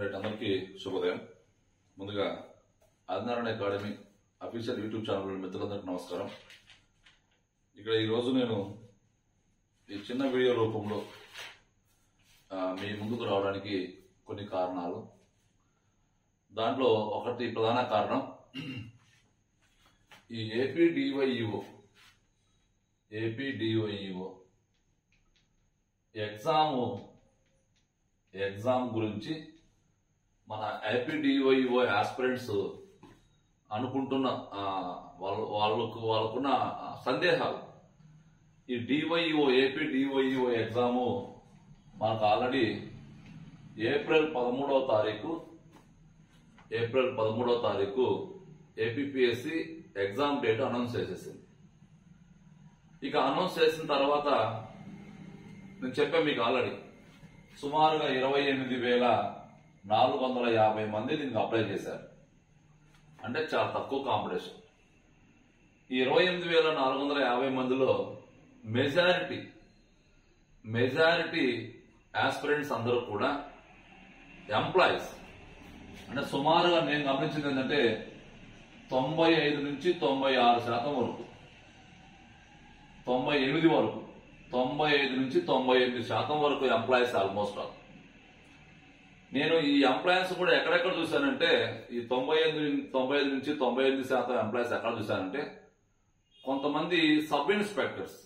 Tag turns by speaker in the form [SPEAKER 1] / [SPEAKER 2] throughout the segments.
[SPEAKER 1] right అందరికీ శుభోదయం ముందుగా Adinarayana academy official YouTube channel మిత్రులందరికీ నమస్కారం ఇక్కడ ఈరోజు నేను ఈ చిన్న వీడియో రూపంలో ఆ, మీ ముందుకు రావడానికి కొన్ని కారణాలు దాంట్లో ఒకటి ప్రధాన కారణం ఈ AP DYEO AP DYEO exam exam గురించి మన ఐపీడిఓఈఓ ఆస్పిరెంట్స్ అనుకుంటున్న ఆ, వాళ్ళ వాళ్ళకు వాళ్ళకున్న ఆ, సందేహాలు ఈ డివైఓ ఏపీ డివైఓ ఎగ్జాము మనకు ఆల్రెడీ ఏప్రిల్ పదమూడవ తారీఖు ఏప్రిల్ పదమూడవ తారీఖు ఏపీపీఎస్సి ఎగ్జామ్ డేట్ అనౌన్స్ చేసేసింది ఇక అనౌన్స్ చేసిన తర్వాత నేను చెప్పాను మీకు ఆల్రెడీ సుమారుగా ఇరవై ఎనిమిది వేల నాలుగు వందల యాభై మంది దీనికి అప్లై చేశారు అంటే చాలా తక్కువ కాంపిటీషన్ ఈ ఇరవై ఎనిమిది వేల నాలుగు వందల యాభై మందిలో మెజారిటీ మెజారిటీ ఆస్పిరెంట్స్ అందరూ కూడా ఎంప్లాయీస్ అంటే సుమారుగా నేను గమనించింది ఏంటంటే తొంభై ఐదు నుంచి తొంభై ఆరు శాతం వరకు తొంభై ఎనిమిది వరకు తొంభై ఐదు నుంచి తొంభై ఎనిమిది శాతం వరకు ఎంప్లాయీస్ ఆల్మోస్ట్ ఆల్ నేను ఈ ఎంప్లాయీస్ కూడా ఎక్కడెక్కడ చూశానంటే ఈ తొంభై ఎనిమిది తొంభై ఐదు నుంచి తొంభై ఎనిమిది శాతం ఎంప్లాయీస్ ఎక్కడ చూశానంటే కొంతమంది సబ్ ఇన్స్పెక్టర్స్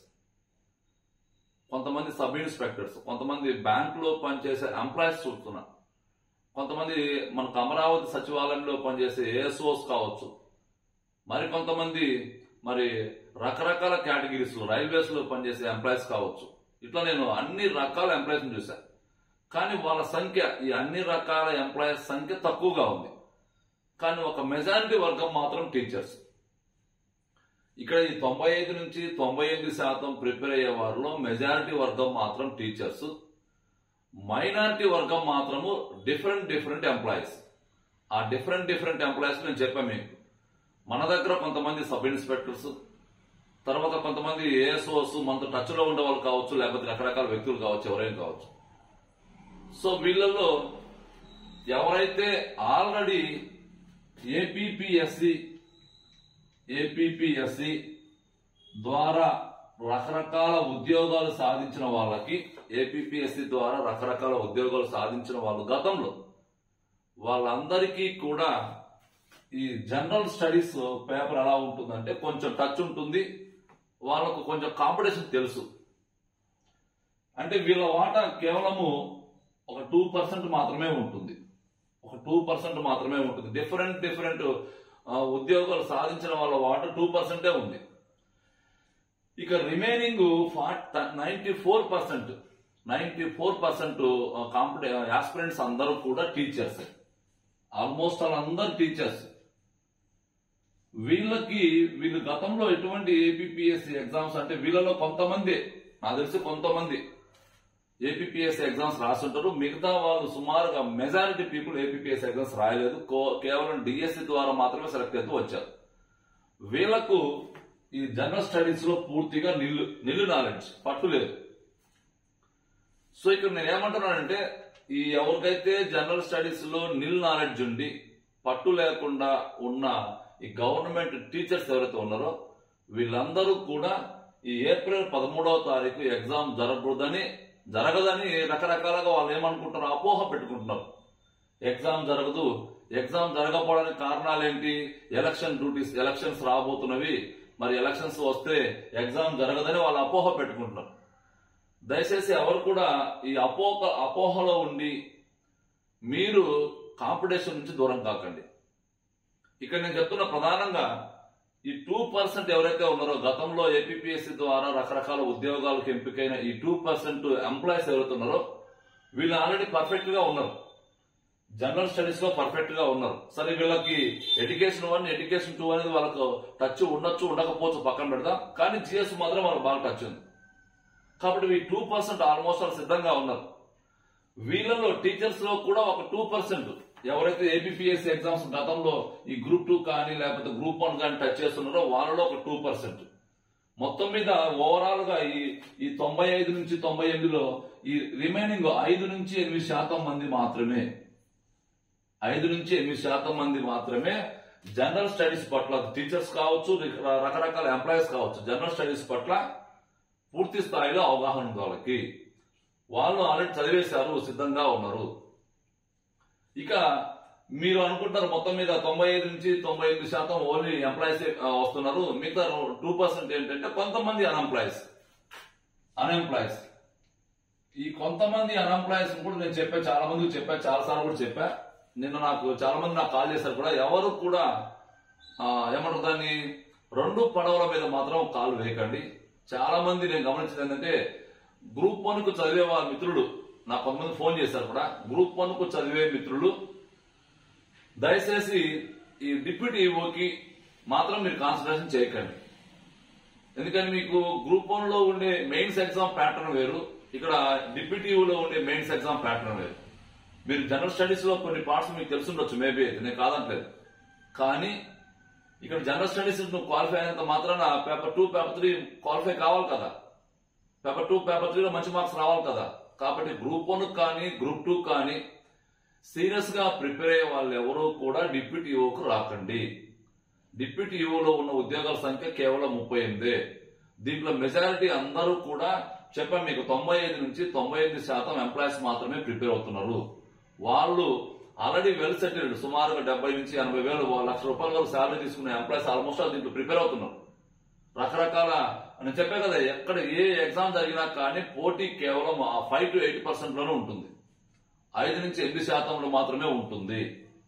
[SPEAKER 1] కొంతమంది సబ్ ఇన్స్పెక్టర్స్ కొంతమంది బ్యాంక్ లో పనిచేసే ఎంప్లాయీస్ చూస్తున్నా కొంతమంది మనకు అమరావతి సచివాలయంలో పనిచేసే ఏఎస్ఓస్ కావచ్చు మరి కొంతమంది మరి రకరకాల కేటగిరీస్ రైల్వేస్ లో పనిచేసే ఎంప్లాయీస్ కావచ్చు ఇట్లా నేను అన్ని రకాల ఎంప్లాయీస్ చూశాను కానీ వాళ్ళ సంఖ్య ఈ అన్ని రకాల ఎంప్లాయీస్ సంఖ్య తక్కువగా ఉంది కానీ ఒక మెజారిటీ వర్గం మాత్రం టీచర్స్ ఇక్కడ ఈ తొంభై ఐదు నుంచి తొంభై ఎనిమిది శాతం ప్రిపేర్ అయ్యే వారిలో మెజారిటీ వర్గం మాత్రం టీచర్స్ మైనారిటీ వర్గం మాత్రము డిఫరెంట్ డిఫరెంట్ ఎంప్లాయీస్ ఆ డిఫరెంట్ డిఫరెంట్ ఎంప్లాయీస్ నేను చెప్పాను మీకు మన దగ్గర కొంతమంది సబ్ ఇన్స్పెక్టర్స్ తర్వాత కొంతమంది ఏఎస్ఓస్ మనతో టచ్ లో ఉండే వాళ్ళు కావచ్చు లేకపోతే రకరకాల వ్యక్తులు కావచ్చు ఎవరైనా కావచ్చు సో వీళ్ళల్లో ఎవరైతే ఆల్రెడీ ఏపీపీఎస్సి ఏపీపీఎస్సి ద్వారా రకరకాల ఉద్యోగాలు సాధించిన వాళ్ళకి ఏపీపీఎస్సి ద్వారా రకరకాల ఉద్యోగాలు సాధించిన వాళ్ళు గతంలో వాళ్ళందరికీ కూడా ఈ జనరల్ స్టడీస్ పేపర్ ఎలా ఉంటుందంటే కొంచెం టచ్ ఉంటుంది వాళ్ళకు కొంచెం కాంపిటీషన్ తెలుసు అంటే వీళ్ళ వాటా కేవలము ఒక టూ పర్సెంట్ మాత్రమే ఉంటుంది ఒక టూ పర్సెంట్ మాత్రమే ఉంటుంది డిఫరెంట్ డిఫరెంట్ ఉద్యోగాలు సాధించిన వాళ్ళ వాటా టూ పర్సెంటే ఉంది ఇక remaining ninety four percent ninety four percent compete aspirants అందరూ కూడా టీచర్స్ ఆల్మోస్ట్ వాళ్ళందరూ టీచర్స్ వీళ్ళకి వీళ్ళు గతంలో ఎటువంటి ఏపీపీఎస్సీ ఎగ్జామ్స్ అంటే వీళ్ళలో కొంతమంది నాకు తెలిసి కొంతమంది ఏపీపీఎస్సీ ఎగ్జామ్స్ రాస్తుంటారు మిగతా వాళ్ళు సుమారుగా మెజారిటీ పీపుల్ ఏపీపీఎస్సీ ఎగ్జామ్స్ రాయలేదు కో- కేవలం డిఎస్సి ద్వారా మాత్రమే సెలెక్ట్ అవుతూ వచ్చారు వీళ్లకు ఈ జనరల్ స్టడీస్ లో పూర్తిగా నిల్లు నిల్లు నాలెడ్జ్ పట్టు లేదు సో ఇక్కడ నేను ఏమంటున్నానంటే ఈ ఎవరికైతే జనరల్ స్టడీస్ లో నిల్ నాలెడ్జ్ ఉండి పట్టు లేకుండా ఉన్న ఈ గవర్నమెంట్ టీచర్స్ ఎవరైతే ఉన్నారో వీళ్ళందరూ కూడా ఈ ఏప్రిల్ పదమూడవ తారీఖు ఎగ్జామ్ జరగకూడదని జరగదని రకరకాలుగా వాళ్ళు ఏమనుకుంటారో అపోహ పెట్టుకుంటున్నారు ఎగ్జామ్ జరగదు ఎగ్జామ్ జరగకపోవడానికి కారణాలు ఏంటి ఎలక్షన్ డ్యూటీస్ ఎలక్షన్స్ రాబోతున్నవి మరి ఎలక్షన్స్ వస్తే ఎగ్జామ్ జరగదని వాళ్ళు అపోహ పెట్టుకుంటున్నారు దయచేసి ఎవరు కూడా ఈ అపోహ అపోహలో ఉండి మీరు కాంపిటీషన్ నుంచి దూరం కాకండి ఇక్కడ నేను చెప్తున్న ప్రధానంగా ఈ టూ పర్సెంట్ ఎవరైతే ఉన్నారో గతంలో ఏపీపీఎస్సీ ద్వారా రకరకాల ఉద్యోగాలకు ఎంపికైన ఈ టూ పర్సెంట్ ఎంప్లాయీస్ ఎవరైతే ఉన్నారో వీళ్ళు ఆల్రెడీ పర్ఫెక్ట్ గా ఉన్నారు జనరల్ స్టడీస్ లో పర్ఫెక్ట్ గా ఉన్నారు సరే వీళ్ళకి ఎడ్యుకేషన్ వన్ ఎడ్యుకేషన్ టూ అనేది వాళ్ళకు టచ్ ఉండొచ్చు ఉండకపోవచ్చు పక్కన పెడదాం కానీ జిఎస్ మాత్రం వాళ్ళకి బాగా టచ్ ఉంది కాబట్టి ఈ టూ పర్సెంట్ ఆల్మోస్ట్ వాళ్ళు సిద్ధంగా ఉన్నారు వీళ్ళలో టీచర్స్ లో కూడా ఒక టూ పర్సెంట్ ఎవరైతే ఏపీఎస్సీ ఎగ్జామ్స్ గతంలో ఈ గ్రూప్ టూ కానీ లేకపోతే గ్రూప్ వన్ కానీ టచ్ చేస్తున్నారో వాళ్ళలో ఒక టూ పర్సెంట్ మొత్తం మీద ఓవరాల్ గా ఈ ఈ తొంభై ఐదు నుంచి తొంభై ఎనిమిదిలో ఈ రిమైనింగ్ ఐదు నుంచి ఎనిమిది శాతం మంది మాత్రమే ఐదు నుంచి ఎనిమిది శాతం మంది మాత్రమే జనరల్ స్టడీస్ పట్ల టీచర్స్ కావచ్చు ర- రకరకాల ఎంప్లాయీస్ కావచ్చు జనరల్ స్టడీస్ పట్ల పూర్తి స్థాయిలో అవగాహన ఉంది వాళ్ళకి వాళ్ళు ఆల్రెడీ చదివేశారు సిద్ధంగా ఉన్నారు ఇక మీరు అనుకుంటారు మొత్తం మీద తొంభై ఐదు నుంచి తొంభై ఎనిమిది శాతం ఓన్లీ ఎంప్లాయీస్ వస్తున్నారు మిగతా టూ పర్సెంట్ ఏంటంటే కొంతమంది అన్ఎంప్లాయీస్ అన్ఎంప్లాయీస్ ఈ కొంతమంది అన్ఎంప్లాయీస్ కూడా నేను చెప్పా చాలా మందికి చెప్పా చాలా సార్లు కూడా చెప్పా నిన్న నాకు చాలా మంది నాకు కాల్ చేశారు కూడా ఎవరు కూడా ఆ, ఏమంటారు దాన్ని రెండు పడవల మీద మాత్రం కాలు వేయకండి చాలా మంది నేను గమనించింది ఏంటంటే గ్రూప్ వన్ కు చదివే వాళ్ళ మిత్రులు నాకు కొంతమంది ఫోన్ చేశారు కూడా గ్రూప్ వన్ కు చదివే మిత్రులు దయచేసి ఈ డిప్యూటీ ఈఓకి మాత్రం మీరు కాన్సన్ట్రేషన్ చేయకండి ఎందుకని మీకు గ్రూప్ వన్ లో ఉండే మెయిన్స్ ఎగ్జామ్ ప్యాటర్న్ వేరు ఇక్కడ డిప్యూటీ లో ఉండే మెయిన్స్ ఎగ్జామ్ ప్యాటర్న్ వేరు మీరు జనరల్ స్టడీస్ లో కొన్ని పార్ట్స్ మీకు తెలుసుండొచ్చు మేబీ నేను కాదంటలేదు కానీ ఇక్కడ జనరల్ స్టడీస్ నువ్వు క్వాలిఫై అయినంత మాత్రాన paper two paper three qualify కావాలి కదా పేపర్ టూ పేపర్ త్రీలో మంచి మార్క్స్ రావాలి కదా కాబట్టి గ్రూప్ వన్ కానీ గ్రూప్ టూ కానీ సీరియస్ గా ప్రిపేర్ అయ్యే వాళ్ళు ఎవరూ కూడా డిప్యూటీ కు రాకండి డిప్యూటీ ఈఓలో ఉన్న ఉద్యోగాల సంఖ్య కేవలం ముప్పై ఎనిమిది దీంట్లో మెజారిటీ అందరూ కూడా చెప్పాం మీకు తొంభై ఐదు నుంచి తొంభై ఎనిమిది శాతం ఎంప్లాయీస్ మాత్రమే ప్రిపేర్ అవుతున్నారు వాళ్ళు ఆల్రెడీ వెల్ సెటిల్డ్ సుమారుగా డెబ్బై నుంచి ఎనభై వేలు ఓ లక్ష రూపాయల వరకు శాలరీ తీసుకునే ఎంప్లాయీస్ ఆల్మోస్ట్ ఆల్ దీంట్లో ప్రిపేర్ అవుతున్నారు రకరకాల నేను చెప్పే కదా ఎక్కడ ఏ ఎగ్జామ్ జరిగినా కానీ పోటీ కేవలం ఫైవ్ టు ఎయిట్ పర్సెంట్ లోనే ఉంటుంది ఐదు నుంచి ఎనిమిది శాతంలో మాత్రమే ఉంటుంది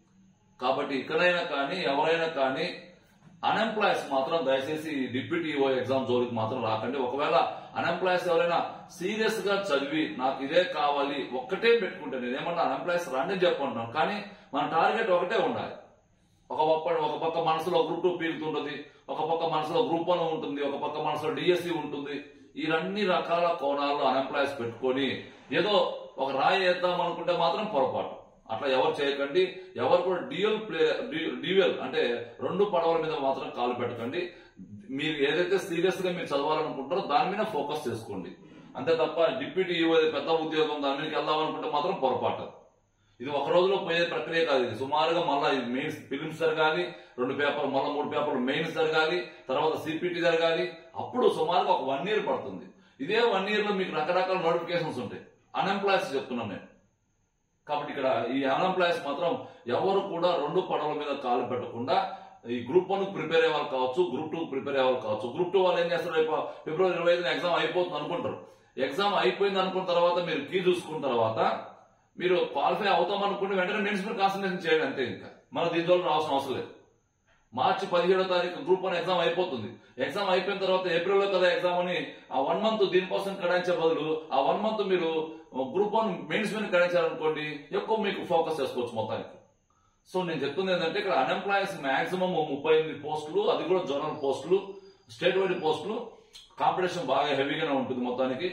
[SPEAKER 1] కాబట్టి ఇక్కడైనా కానీ ఎవరైనా కానీ అన్ఎంప్లాయీస్ మాత్రం దయచేసి డిప్యూటీ ఓ ఎగ్జామ్ జోలికి మాత్రం రాకండి ఒకవేళ అన్ఎంప్లాయీస్ ఎవరైనా సీరియస్ గా చదివి నాకు ఇదే కావాలి ఒక్కటే పెట్టుకుంటే నేను ఏమన్నా అన్ఎంప్లాయీస్ రండి అని చెప్పంటున్నాను కానీ మన టార్గెట్ ఒకటే ఉండాలి ఒక పక్క ఒక పక్క మనసులో గ్రూప్ టూ పీలుతుంటది ఒక పక్క మనసులో గ్రూప్ వన్ ఉంటుంది ఒక పక్క మనసులో డిఎస్సి ఉంటుంది ఈ అన్ని రకాల కోణాల్లో అన్ఎంప్లాయీస్ పెట్టుకొని ఏదో ఒక రాయి వేద్దాం అనుకుంటే మాత్రం పొరపాటు అట్లా ఎవరు చేయకండి ఎవరు కూడా డ్యూయల్ ప్లే డ్యూయల్ అంటే రెండు పడవల మీద మాత్రం కాలు పెట్టకండి మీరు ఏదైతే సీరియస్ గా మీరు చదవాలనుకుంటారో దాని మీద ఫోకస్ చేసుకోండి అంతే తప్ప డిప్యూటీ ఈవో పెద్ద ఉద్యోగం దాని మీదకి వెళ్దాం అనుకుంటే మాత్రం పొరపాటు ఇది ఒక రోజులో పోయే ప్రక్రియ కాదు ఇది సుమారుగా మళ్ళీ ఇది మెయిన్స్ ఫిలిమ్స్ జరగాలి రెండు పేపర్ మళ్ళీ మూడు పేపర్లు మెయిన్స్ జరగాలి తర్వాత సిపిటి జరగాలి అప్పుడు సుమారుగా ఒక వన్ ఇయర్ పడుతుంది ఇదే వన్ ఇయర్ లో మీకు రకరకాల నోటిఫికేషన్స్ ఉంటాయి అన్ఎంప్లాయీస్ చెప్తున్నాను నేను కాబట్టి ఇక్కడ ఈ అన్ఎంప్లాయీస్ మాత్రం ఎవరు కూడా రెండు పడవల మీద కాలు పెట్టకుండా ఈ గ్రూప్ వన్ ప్రిపేర్ అయ్యే వాళ్ళు కావచ్చు గ్రూప్ టూ ప్రిపేర్ అయ్యే వాళ్ళు కావచ్చు గ్రూప్ టూ వాళ్ళు ఏం చేస్తారు రేపు ఫిబ్రవరి ఇరవై ఐదున ఎగ్జామ్ అయిపోతుంది అనుకుంటారు ఎగ్జామ్ అయిపోయింది అనుకున్న తర్వాత మీరు కీ చూసుకున్న తర్వాత మీరు క్వాలిఫై అవుతాం అనుకుంటే వెంటనే మెయిన్స్ మీద కాన్సన్ట్రేషన్ చేయండి అంతే ఇంకా మన దీంట్లో రావాల్సిన అవసరం లేదు మార్చి పదిహేడో తారీఖు గ్రూప్ వన్ ఎగ్జామ్ అయిపోతుంది ఎగ్జామ్ అయిపోయిన తర్వాత ఏప్రిల్లో కదా ఎగ్జామ్ అని ఆ వన్ మంత్ దీనికోసం కేటాయించే బదులు ఆ వన్ మంత్ మీరు గ్రూప్ వన్ మెయిన్స్ మీద కేటాయించారనుకోండి ఎక్కువ మీకు ఫోకస్ చేసుకోవచ్చు మొత్తానికి సో నేను చెప్తుంది ఏంటంటే ఇక్కడ అన్ఎంప్లాయీస్ మాక్సిమం ముప్పై ఎనిమిది పోస్టులు అది కూడా జోనల్ పోస్టులు స్టేట్ వైడ్ పోస్టులు కాంపిటీషన్ బాగా హెవీగానే ఉంటుంది మొత్తానికి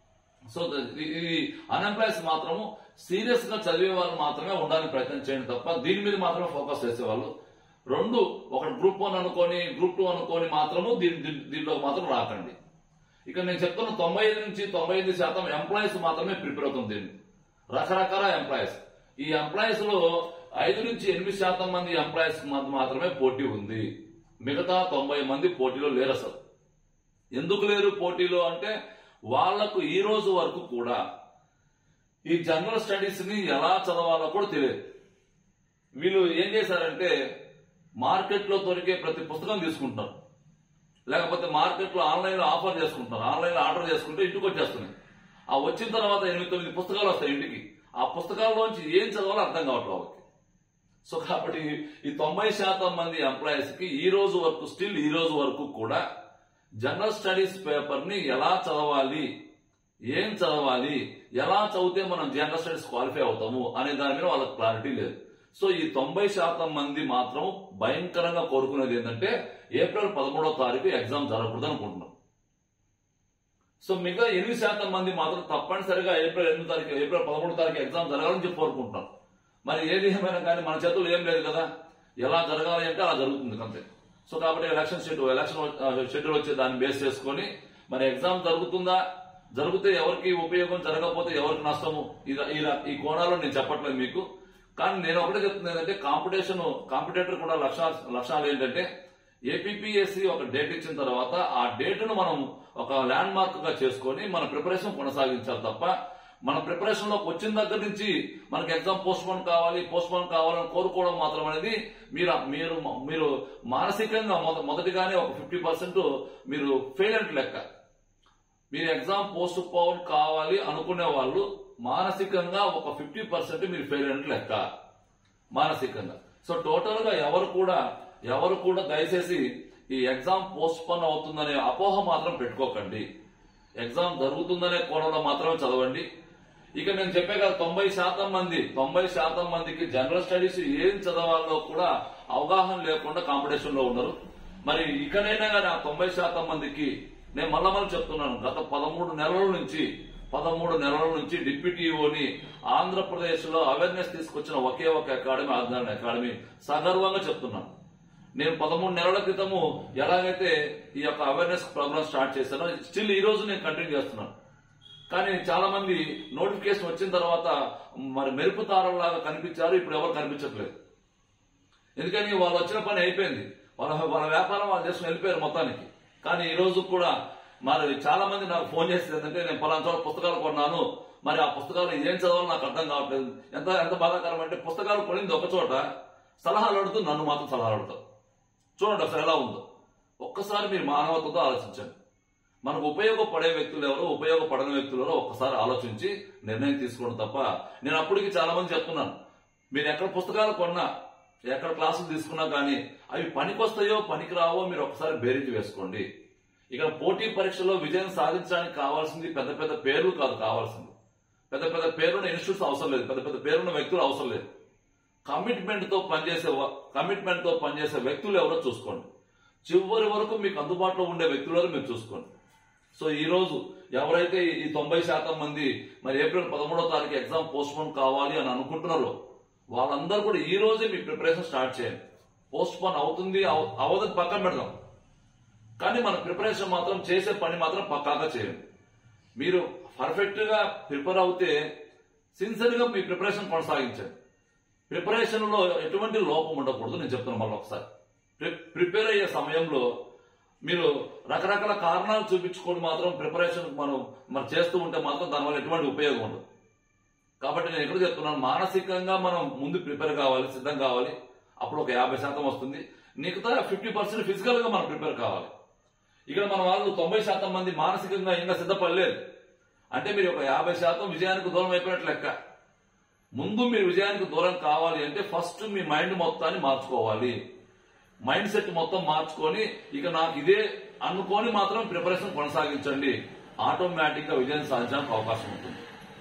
[SPEAKER 1] సో ద- ఈ- ఈ అన్ఎంప్లాయీస్ మాత్రము సీరియస్ గా చదివే వాళ్ళు మాత్రమే ఉండడానికి ప్రయత్నం చేయండి తప్ప దీని మీద మాత్రమే ఫోకస్ చేసేవాళ్ళు రెండు ఒకటి గ్రూప్ వన్ అనుకొని గ్రూప్ టూ అనుకొని మాత్రము దీని దీని- దీంట్లో మాత్రం రాకండి ఇక నేను చెప్తున్న తొంభై ఐదు నుంచి తొంభై ఐదు శాతం ఎంప్లాయీస్ మాత్రమే ప్రిపేర్ అవుతుంది దీన్ని రకరకాల ఎంప్లాయీస్ ఈ ఎంప్లాయీస్ లో ఐదు నుంచి ఎనిమిది శాతం మంది ఎంప్లాయీస్ మాత్రమే పోటీ ఉంది మిగతా తొంభై మంది పోటీలో లేరు అసలు ఎందుకు లేరు పోటీలో అంటే వాళ్లకు ఈ రోజు వరకు కూడా ఈ జనరల్ స్టడీస్ ని ఎలా చదవాలో కూడా తెలియదు వీళ్ళు ఏం చేశారంటే మార్కెట్ లో దొరికే ప్రతి పుస్తకం తీసుకుంటున్నారు లేకపోతే మార్కెట్ లో ఆన్లైన్ లో ఆఫర్ చేసుకుంటున్నారు ఆన్లైన్ లో ఆర్డర్ చేసుకుంటే ఇంటికి వచ్చేస్తున్నాయి ఆ వచ్చిన తర్వాత ఎనిమిది తొమ్మిది పుస్తకాలు వస్తాయి ఇంటికి ఆ పుస్తకాల్లోంచి ఏం చదవాలో అర్థం కావట్లేదు వాళ్ళకి సో కాబట్టి ఈ తొంభై శాతం మంది ఎంప్లాయీస్ కి ఈ రోజు వరకు స్టిల్ ఈ రోజు వరకు కూడా జనరల్ స్టడీస్ పేపర్ ని ఎలా చదవాలి ఏం చదవాలి ఎలా చదివితే మనం జనరల్ స్టడీస్ క్వాలిఫై అవుతాము అనే దాని మీద వాళ్ళకి క్లారిటీ లేదు సో ఈ తొంభై శాతం మంది మాత్రం భయంకరంగా కోరుకునేది ఏంటంటే ఏప్రిల్ పదమూడవ తారీఖు ఎగ్జామ్ జరగకూడదు అనుకుంటున్నాం సో మిగతా ఎనిమిది శాతం మంది మాత్రం తప్పనిసరిగా ఏప్రిల్ ఎనిమిది తారీఖు ఏప్రిల్ పదమూడు తారీఖు ఎగ్జామ్ జరగాలని చెప్పి కోరుకుంటున్నారు మరి ఏది ఏమైనా కానీ మన చేతుల్లో ఏం లేదు కదా ఎలా జరగాలి అంటే అలా జరుగుతుంది అంతే సో కాబట్టి ఎలక్షన్ షెడ్యూల్ ఎలక్షన్ షెడ్యూల్ వచ్చే దాన్ని బేస్ చేసుకొని మరి ఎగ్జామ్ జరుగుతుందా జరిగితే ఎవరికి ఉపయోగం జరగకపోతే ఎవరికి నష్టము ఇది- ఈ ర- ఈ కోణాల్లో నేను చెప్పట్లేదు మీకు కానీ నేను ఒకటే చెప్తుంది ఏంటంటే కాంపిటీషన్ కాంపిటేటర్ కూడా లక్షణాలు లక్షణాలు ఏంటంటే ఏపీఎస్సి ఒక డేట్ ఇచ్చిన తర్వాత ఆ డేట్ను మనం ఒక ల్యాండ్ మార్క్ గా చేసుకొని మన ప్రిపరేషన్ కొనసాగించాలి తప్ప మన ప్రిపరేషన్ లోకి వచ్చిన దగ్గర నుంచి మనకి ఎగ్జామ్ పోస్ట్ పోన్ కావాలి పోస్ట్ పోన్ కావాలని కోరుకోవడం మాత్రం అనేది మీరు మీరు మీరు మానసికంగా మొద- మొదటిగానే ఒక ఫిఫ్టీ పర్సెంట్ మీరు ఫెయిల్ అంటే లెక్క మీరు ఎగ్జామ్ పోస్ట్ పోన్ కావాలి అనుకునే వాళ్ళు మానసికంగా ఒక ఫిఫ్టీ పర్సెంట్ మీరు ఫెయిల్ అయినట్టు లెక్క మానసికంగా సో టోటల్ గా ఎవరు కూడా ఎవరు కూడా దయచేసి ఈ ఎగ్జామ్ పోస్ట్ పోన్ అవుతుందనే అపోహ మాత్రం పెట్టుకోకండి ఎగ్జామ్ జరుగుతుందనే కోణంలో మాత్రమే చదవండి ఇక నేను చెప్పే కదా తొంభై శాతం మంది తొంభై శాతం మందికి జనరల్ స్టడీస్ ఏం చదవాలో కూడా అవగాహన లేకుండా కాంపిటీషన్ లో ఉన్నారు మరి ఇకనైనా కానీ ఆ తొంభై శాతం మందికి నేను మళ్ళా మళ్ళీ చెప్తున్నాను గత పదమూడు నెలల నుంచి పదమూడు నెలల నుంచి డిప్యూటీఓని ఆంధ్రప్రదేశ్ లో అవేర్నెస్ తీసుకొచ్చిన ఒకే ఒక అకాడమీ ఆంధ్ర అకాడమీ సగర్వంగా చెప్తున్నాను నేను పదమూడు నెలల క్రితము ఎలాగైతే ఈ యొక్క అవేర్నెస్ ప్రోగ్రామ్ స్టార్ట్ చేశానో స్టిల్ ఈ రోజు నేను కంటిన్యూ చేస్తున్నాను కానీ చాలా మంది నోటిఫికేషన్ వచ్చిన తర్వాత మరి మెరుపు తారలాగా కనిపించారు ఇప్పుడు ఎవరు కనిపించట్లేదు ఎందుకని వాళ్ళు వచ్చిన పని అయిపోయింది వాళ్ళ వాళ్ళ వ్యాపారం వాళ్ళు చేసుకుని వెళ్ళిపోయారు మొత్తానికి కానీ ఈ రోజు కూడా మరి చాలా మంది నాకు ఫోన్ చేసి ఏంటంటే నేను పలానా చోట పుస్తకాలు కొన్నాను మరి ఆ పుస్తకాలు ఏం చదవాలో నాకు అర్థం కావట్లేదు ఎంత ఎంత బాధాకరం అంటే పుస్తకాలు కొనింది ఒక చోట సలహాలు అడుగుతూ నన్ను మాత్రం సలహాలు అడుగుతారు చూడండి అసలు ఎలా ఉందో ఒక్కసారి మీరు మానవతతో ఆలోచించండి మనకు ఉపయోగపడే వ్యక్తులు ఎవరో ఉపయోగపడని వ్యక్తులు ఎవరో ఒక్కసారి ఆలోచించి నిర్ణయం తీసుకోవడం తప్ప నేను అప్పటికి చాలా మంది చెప్తున్నాను మీరు ఎక్కడ పుస్తకాలు కొన్నా ఎక్కడ క్లాసులు తీసుకున్నా కానీ అవి పనికొస్తాయో పనికిరావో మీరు ఒకసారి బేరీజ్ వేసుకోండి ఇక్కడ పోటీ పరీక్షలో విజయం సాధించడానికి కావాల్సింది పెద్ద పెద్ద పేర్లు కాదు కావాల్సింది పెద్ద పెద్ద పేరున్న ఇన్స్టిట్యూట్స్ అవసరం లేదు పెద్ద పెద్ద పేరున్న వ్యక్తులు అవసరం లేదు కమిట్మెంట్ తో పనిచేసే కమిట్మెంట్ తో పనిచేసే వ్యక్తులు ఎవరో చూసుకోండి చివరి వరకు మీకు అందుబాటులో ఉండే వ్యక్తులను మీరు చూసుకోండి సో ఈ రోజు ఎవరైతే ఈ తొంభై శాతం మంది మరి ఏప్రిల్ పదమూడో తారీఖు ఎగ్జామ్ పోస్ట్ పోన్ కావాలి అని అనుకుంటున్నారో వాళ్ళందరూ కూడా ఈ రోజే మీ ప్రిపరేషన్ స్టార్ట్ చేయండి పోస్ట్ పోన్ అవుతుంది అవ- అవ్వదని పక్కన పెడదాం కానీ మన ప్రిపరేషన్ మాత్రం చేసే పని మాత్రం పక్కాగా చేయండి మీరు పర్ఫెక్ట్ గా ప్రిపేర్ అవుతే సిన్సియర్ గా మీ ప్రిపరేషన్ కొనసాగించండి ప్రిపరేషన్ లో ఎటువంటి లోపం ఉండకూడదు నేను చెప్తున్నాను మళ్ళీ ఒకసారి ప్రి- ప్రిపేర్ అయ్యే సమయంలో మీరు రకరకాల కారణాలు చూపించుకొని మాత్రం ప్రిపరేషన్ మనం మరి చేస్తూ ఉంటే మాత్రం దానివల్ల ఎటువంటి ఉపయోగం ఉండదు కాబట్టి నేను ఎక్కడ చెప్తున్నాను మానసికంగా మనం ముందు ప్రిపేర్ కావాలి సిద్ధం కావాలి అప్పుడు ఒక యాభై శాతం వస్తుంది మిగతా ఫిఫ్టీ పర్సెంట్ ఫిజికల్ గా మనం ప్రిపేర్ కావాలి ఇక్కడ మన వాళ్ళు తొంభై శాతం మంది మానసికంగా ఇంకా సిద్ధపడలేదు అంటే మీరు ఒక యాభై శాతం విజయానికి దూరం అయిపోయినట్లు లెక్క ముందు మీరు విజయానికి దూరం కావాలి అంటే ఫస్ట్ మీ మైండ్ మొత్తాన్ని మార్చుకోవాలి మైండ్ సెట్ మొత్తం మార్చుకొని ఇక నాకు ఇదే అనుకొని మాత్రం ప్రిపరేషన్ కొనసాగించండి ఆటోమేటిక్ గా విజయం సాధించడానికి అవకాశం ఉంటుంది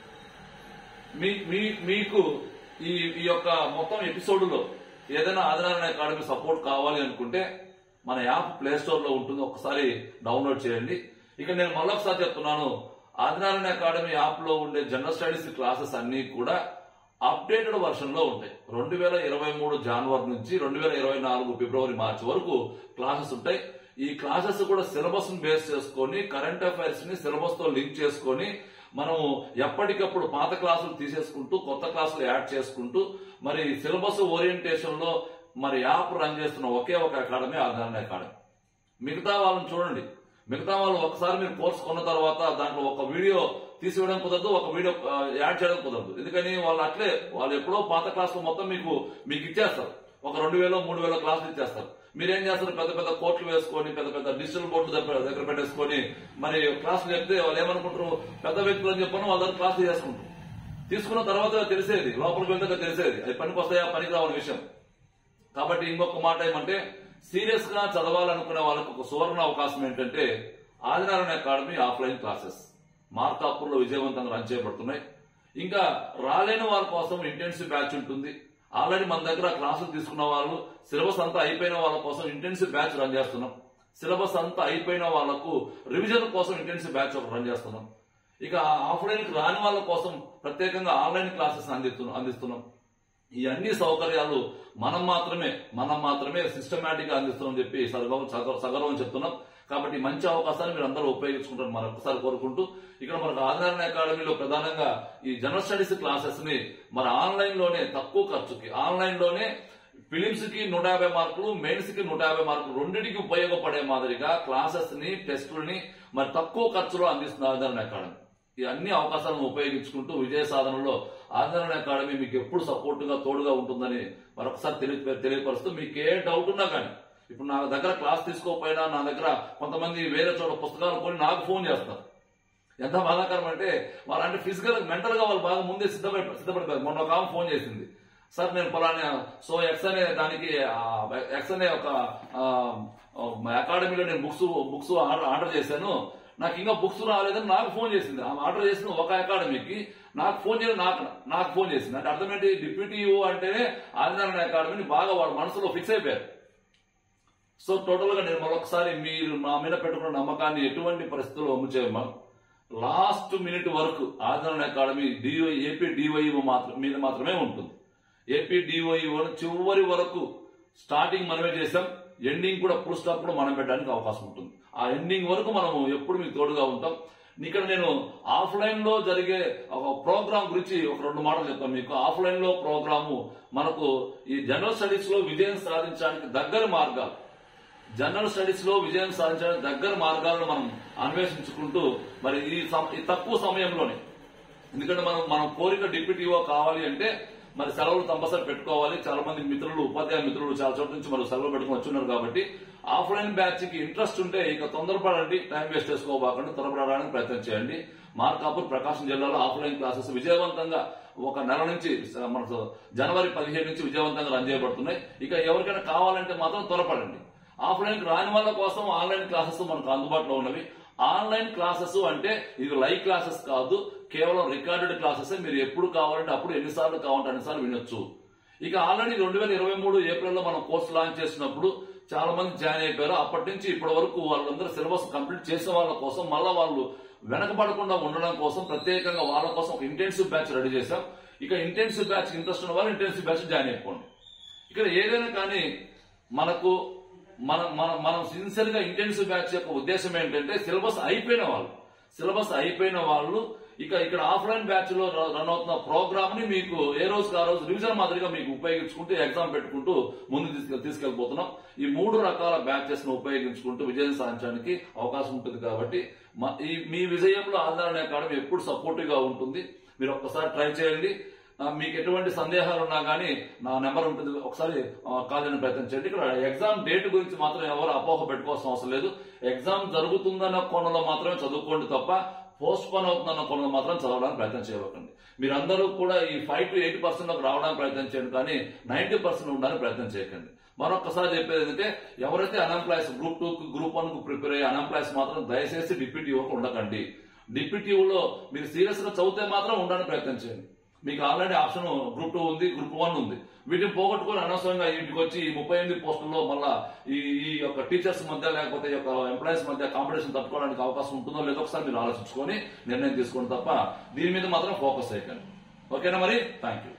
[SPEAKER 1] మీ మీ మీకు ఈ ఈ యొక్క మొత్తం ఎపిసోడ్లో ఏదైనా ఆదినారాయణ అకాడమీ సపోర్ట్ కావాలి అనుకుంటే మన యాప్ ప్లే స్టోర్ లో ఉంటుంది ఒకసారి డౌన్లోడ్ చేయండి ఇక నేను మళ్ళొకసారి చెప్తున్నాను ఆదినారాయణ అకాడమీ యాప్ లో ఉండే జనరల్ స్టడీస్ క్లాసెస్ అన్ని కూడా అప్డేటెడ్ వర్షన్ లో ఉంటాయి రెండు వేల ఇరవై మూడు జనవరి నుంచి రెండు వేల ఇరవై నాలుగు ఫిబ్రవరి మార్చి వరకు క్లాసెస్ ఉంటాయి ఈ క్లాసెస్ కూడా సిలబస్ ని బేస్ చేసుకొని కరెంట్ అఫైర్స్ ని సిలబస్ తో లింక్ చేసుకొని మనం ఎప్పటికప్పుడు పాత క్లాసులు తీసేసుకుంటూ కొత్త క్లాసులు యాడ్ చేసుకుంటూ మరి సిలబస్ ఓరియంటేషన్ లో మరి యాప్ రన్ చేస్తున్న ఒకే ఒక అకాడమీ ఆధారణ అకాడమీ మిగతా వాళ్ళని చూడండి మిగతా వాళ్ళు ఒకసారి మీరు కోర్స్ కొన్న తర్వాత దాంట్లో ఒక వీడియో తీసివేయడం కుదరదు ఒక వీడియో ఆ, యాడ్ చేయడం కుదరదు ఎందుకని వాళ్ళు అట్లే వాళ్ళు ఎప్పుడో పాత క్లాసులు మొత్తం మీకు మీకు ఇచ్చేస్తారు ఒక రెండు వేలో మూడు వేల క్లాసులు ఇచ్చేస్తారు మీరేం చేస్తారు పెద్ద పెద్ద కోట్లు వేసుకొని పెద్ద పెద్ద డిజిటల్ బోర్డు దగ్గర దగ్గర పెట్టేసుకొని మరి క్లాసులు చెప్తే వాళ్ళు ఏమనుకుంటారు పెద్ద వ్యక్తులు అని చెప్పని వాళ్ళ దగ్గర క్లాసులు చేసుకుంటారు తీసుకున్న తర్వాత తెలిసేది లోపలికి వెళ్తే తెలిసేది అది పనికి వస్తాయా పనికి రావని విషయం కాబట్టి ఇంకొక మాట ఏమంటే సీరియస్ గా చదవాలనుకునే వాళ్ళకు ఒక సువర్ణ అవకాశం ఏంటంటే Adinarayana academy offline classes Markapur లో విజయవంతంగా రన్ చేయబడుతున్నాయి ఇంకా రాలేని వాళ్ళ కోసం ఇంటెన్సివ్ బ్యాచ్ ఉంటుంది ఆల్రెడీ మన దగ్గర క్లాసులు తీసుకున్న వాళ్ళు సిలబస్ అంతా అయిపోయిన వాళ్ళ కోసం ఇంటెన్సివ్ బ్యాచ్ రన్ చేస్తున్నాం సిలబస్ అంతా అయిపోయిన వాళ్ళకు రివిజన్ కోసం ఇంటెన్సివ్ బ్యాచ్ ఒకటి రన్ చేస్తున్నాం ఇక ఆఫ్లైన్ కి రాని వాళ్ళ కోసం ప్రత్యేకంగా ఆన్లైన్ క్లాసెస్ అందిస్తున్నాం అందిస్తున్నాం ఈ అన్ని సౌకర్యాలు మనం మాత్రమే మనం మాత్రమే సిస్టమేటిక్ గా అందిస్తున్నాం చెప్పి సగర్వం సగ- సగర్వం చెప్తున్నాం కాబట్టి మంచి అవకాశాన్ని మీరు అందరూ ఉపయోగించుకుంటారు మరొకసారి కోరుకుంటూ ఇక్కడ మనకు ఆధారణ అకాడమీలో ప్రధానంగా ఈ జనరల్ స్టడీస్ క్లాసెస్ ని మన ఆన్లైన్ లోనే తక్కువ ఖర్చుకి ఆన్లైన్ లోనే ఫిలిమ్స్ కి నూట యాభై మార్కులు మెయిన్స్ కి నూట యాభై మార్కులు రెండింటికి ఉపయోగపడే మాదిరిగా క్లాసెస్ ని టెస్టుల్ని మరి తక్కువ ఖర్చులో అందిస్తుంది ఆధారణ అకాడమీ ఈ అన్ని అవకాశాలను ఉపయోగించుకుంటూ విజయ సాధనలో ఆధారణ అకాడమీ మీకు ఎప్పుడు సపోర్ట్ గా తోడుగా ఉంటుందని మరొకసారి తెలియ తెలియపరుస్తూ మీకు ఏ డౌట్ ఉన్నా కానీ ఇప్పుడు నా దగ్గర క్లాస్ తీసుకోకపోయినా నా దగ్గర కొంతమంది వేరే చోట పుస్తకాలు కొని నాకు ఫోన్ చేస్తారు ఎంత బాధాకరం అంటే వాళ్ళు అంటే ఫిజికల్ మెంటల్ గా వాళ్ళు బాగా ముందే సిద్ధపడి సిద్ధపడిపోయారు మొన్న ఒక ఆమె ఫోన్ చేసింది సార్ నేను పలానా సో ఎక్స్ అనే దానికి ఎక్స్ అనే ఒక ఆ, అకాడమీలో నేను బుక్స్ బుక్స్ ఆర్డర్ ఆర్డర్ చేశాను నాకు ఇంకా బుక్స్ రాలేదని నాకు ఫోన్ చేసింది ఆమె ఆర్డర్ చేసింది ఒక అకాడమీకి నాకు ఫోన్ చేయడం నాకు నాకు ఫోన్ చేసింది అంటే అర్థం ఏంటి డిప్యూటీ ఈఓ అంటేనే ఆదినారాయణ అకాడమీని బాగా వాళ్ళ మనసులో ఫిక్స్ అయిపోయారు సో టోటల్ గా నేను మరొకసారి మీరు మా మీద పెట్టుకున్న నమ్మకాన్ని ఎటువంటి పరిస్థితుల్లో అమ్ము చేయమా లాస్ట్ మినిట్ వరకు ఆదరణ అకాడమీ డిఓ ఏపీ డివైఓ మాత్రం మీద మాత్రమే ఉంటుంది ఏపీ డివైఓ చివరి వరకు స్టార్టింగ్ మనమే చేసాం ఎండింగ్ కూడా ఫుల్ స్టాప్ కూడా మనం పెట్టడానికి అవకాశం ఉంటుంది ఆ ఎండింగ్ వరకు మనము ఎప్పుడు మీకు తోడుగా ఉంటాం ఇక్కడ నేను ఆఫ్లైన్ లో జరిగే ఒక ప్రోగ్రామ్ గురించి ఒక రెండు మాటలు చెప్తాను మీకు ఆఫ్లైన్ లో ప్రోగ్రాము మనకు ఈ జనరల్ స్టడీస్ లో విజయం సాధించడానికి దగ్గర మార్గాలు జనరల్ స్టడీస్ లో విజయం సాధించడానికి దగ్గర మార్గాలను మనం అన్వేషించుకుంటూ మరి ఈ సం- ఈ తక్కువ సమయంలోనే ఎందుకంటే మనం మనం కోరిక డిప్యూటీఓ కావాలి అంటే మరి సెలవులు కంపల్సరీ పెట్టుకోవాలి చాలా మంది మిత్రులు ఉపాధ్యాయ మిత్రులు చాలా చోట్ల నుంచి మరి సెలవులు పెట్టుకుని వచ్చున్నారు కాబట్టి ఆఫ్లైన్ బ్యాచ్ కి ఇంట్రెస్ట్ ఉంటే ఇక తొందరపడండి టైం వేస్ట్ చేసుకోబాకండి త్వరపడడానికి ప్రయత్నం చేయండి మార్కాపూర్ ప్రకాశం జిల్లాలో ఆఫ్లైన్ క్లాసెస్ విజయవంతంగా ఒక నెల నుంచి స- మనకు జనవరి పదిహేను నుంచి విజయవంతంగా రన్ చేయబడుతున్నాయి ఇక ఎవరికైనా కావాలంటే మాత్రం త్వరపడండి ఆఫ్లైన్ రాని వాళ్ళ కోసం ఆన్లైన్ క్లాసెస్ మనకు అందుబాటులో ఉన్నవి ఆన్లైన్ క్లాసెస్ అంటే ఇది లైవ్ క్లాసెస్ కాదు కేవలం రికార్డెడ్ క్లాసెస్ మీరు ఎప్పుడు కావాలంటే అప్పుడు ఎన్నిసార్లు కావాలంటే అన్నిసార్లు వినొచ్చు ఇక ఆల్రెడీ రెండు వేల ఇరవై మూడు ఏప్రిల్ లో మనం కోర్స్ లాంచ్ చేసినప్పుడు చాలా మంది జాయిన్ అయిపోయారు అప్పటి నుంచి ఇప్పటి వరకు వాళ్ళందరూ సిలబస్ కంప్లీట్ చేసిన వాళ్ళ కోసం మళ్ళా వాళ్ళు వెనకబడకుండా ఉండడం కోసం ప్రత్యేకంగా వాళ్ళ కోసం ఒక ఇంటెన్సివ్ బ్యాచ్ రెడీ చేశాం ఇక ఇంటెన్సివ్ బ్యాచ్ ఇంట్రెస్ట్ ఉన్న వాళ్ళు ఇంటెన్సివ్ బ్యాచ్ జాయిన్ అయిపోండి ఇక్కడ ఏదైనా కానీ మనకు మనం మనం మనం సిన్సియర్ గా ఇంటెన్సివ్ బ్యాచ్ యొక్క ఉద్దేశం ఏంటంటే సిలబస్ అయిపోయిన వాళ్ళు సిలబస్ అయిపోయిన వాళ్ళు ఇక ఇక్కడ ఆఫ్లైన్ బ్యాచ్ లో ర- రన్ అవుతున్న ప్రోగ్రామ్ ని మీకు ఏ రోజు ఆ రోజు రివిజన్ మాదిరిగా మీకు ఉపయోగించుకుంటూ ఎగ్జామ్ పెట్టుకుంటూ ముందు తీసుకె తీసుకెళ్లిపోతున్నాం ఈ మూడు రకాల బ్యాచెస్ ను ఉపయోగించుకుంటూ విజయం సాధించడానికి అవకాశం ఉంటుంది కాబట్టి మ- ఈ మీ విజయంలో ఆధారణ అకాడమీ ఎప్పుడు సపోర్టివ్ గా ఉంటుంది మీరు ఒక్కసారి ట్రై చేయండి ఆ, మీకు ఎటువంటి సందేహాలు ఉన్నా కానీ నా నెంబర్ ఉంటుంది ఒకసారి ఆ, కాల్ చేయడానికి ప్రయత్నం చేయండి ఇక్కడ ఎగ్జామ్ డేట్ గురించి మాత్రం ఎవరు అపోహ పెట్టుకోవాల్సిన అవసరం లేదు ఎగ్జామ్ జరుగుతుందన్న కోణంలో మాత్రమే చదువుకోండి తప్ప పోస్ట్ పోన్ అవుతుందన్న కోణంలో మాత్రం చదవడానికి ప్రయత్నం చేయకండి మీరందరూ కూడా ఈ ఫైవ్ టు ఎయిట్ పర్సెంట్ రావడానికి ప్రయత్నం చేయండి కానీ నైన్టీ పర్సెంట్ ఉండడానికి ప్రయత్నం చేయకండి మరొకసారి చెప్పేది ఏంటంటే ఎవరైతే unemployees group two group one కు ప్రిపేర్ అయ్యే అన్ఎంప్లాయస్ మాత్రం దయచేసి డిప్యూటీ యువకు ఉండకండి డిప్యూటీ లో మీరు సీరియస్ గా చదివితే మాత్రం ఉండడానికి ప్రయత్నం చేయండి మీకు ఆల్రెడీ ఆప్షన్ గ్రూప్ టూ ఉంది గ్రూప్ వన్ ఉంది వీటిని పోగొట్టుకొని అనవసరంగా ఇంటికి వచ్చి ఈ ముప్పై ఎనిమిది పోస్టుల్లో మళ్ళా ఈ ఈ యొక్క టీచర్స్ మధ్య లేకపోతే ఈ యొక్క ఎంప్లాయీస్ మధ్య కాంపిటీషన్ తట్టుకోవడానికి అవకాశం ఉంటుందో లేదో ఒకసారి మీరు ఆలోచించుకొని నిర్ణయం తీసుకోండి తప్ప దీని మీద మాత్రం ఫోకస్ చేయకండి ఓకేనా మరి థ్యాంక్ యూ